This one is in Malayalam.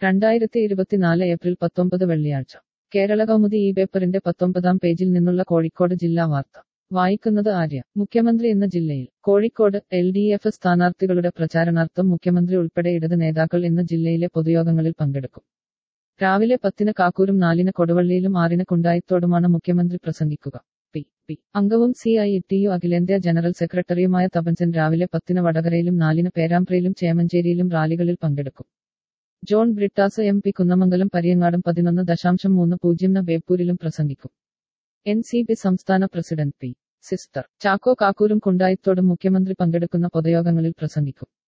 രണ്ടായിരത്തി ഇരുപത്തിനാല് ഏപ്രിൽ പത്തൊമ്പത് വെള്ളിയാഴ്ച കേരള കൗമുദി ഈ പേപ്പറിന്റെ പത്തൊമ്പതാം പേജിൽ നിന്നുള്ള കോഴിക്കോട് ജില്ലാ വാർത്ത വായിക്കുന്നത് ആര്യ മുഖ്യമന്ത്രി ഇന്ന് ജില്ലയിൽ കോഴിക്കോട് എൽ ഡി എഫ് സ്ഥാനാർത്ഥികളുടെ പ്രചാരണാർത്ഥം മുഖ്യമന്ത്രി ഉൾപ്പെടെ ഇടത് നേതാക്കൾ ഇന്ന് ജില്ലയിലെ പൊതുയോഗങ്ങളിൽ പങ്കെടുക്കും രാവിലെ പത്തിന് കാക്കൂരും നാലിന് കൊടുവള്ളിയിലും ആറിന് കുണ്ടായിത്തോടുമാണ് മുഖ്യമന്ത്രി പ്രസംഗിക്കുക പി പി അംഗവും സി ഐ ടി യു അഖിലേന്ത്യാ ജനറൽ സെക്രട്ടറിയുമായ തപൻസൻ രാവിലെ പത്തിന് വടകരയിലും നാലിന് പേരാമ്പ്രയിലും ചേമഞ്ചേരിയിലും റാലികളിൽ പങ്കെടുക്കും John Brittas M P Kunnamangalam പരിയങ്ങാടും പതിനൊന്ന് ദശാംശം മൂന്ന് പൂജ്യം ന ബേപ്പൂരിലും പ്രസംഗിക്കും എൻ സി പി സംസ്ഥാന പ്രസിഡന്റ് പി സിസ്റ്റർ ചാക്കോ കാക്കൂരും കുണ്ടായിത്തോടും മുഖ്യമന്ത്രി പങ്കെടുക്കുന്ന പൊതുയോഗങ്ങളിൽ പ്രസംഗിക്കും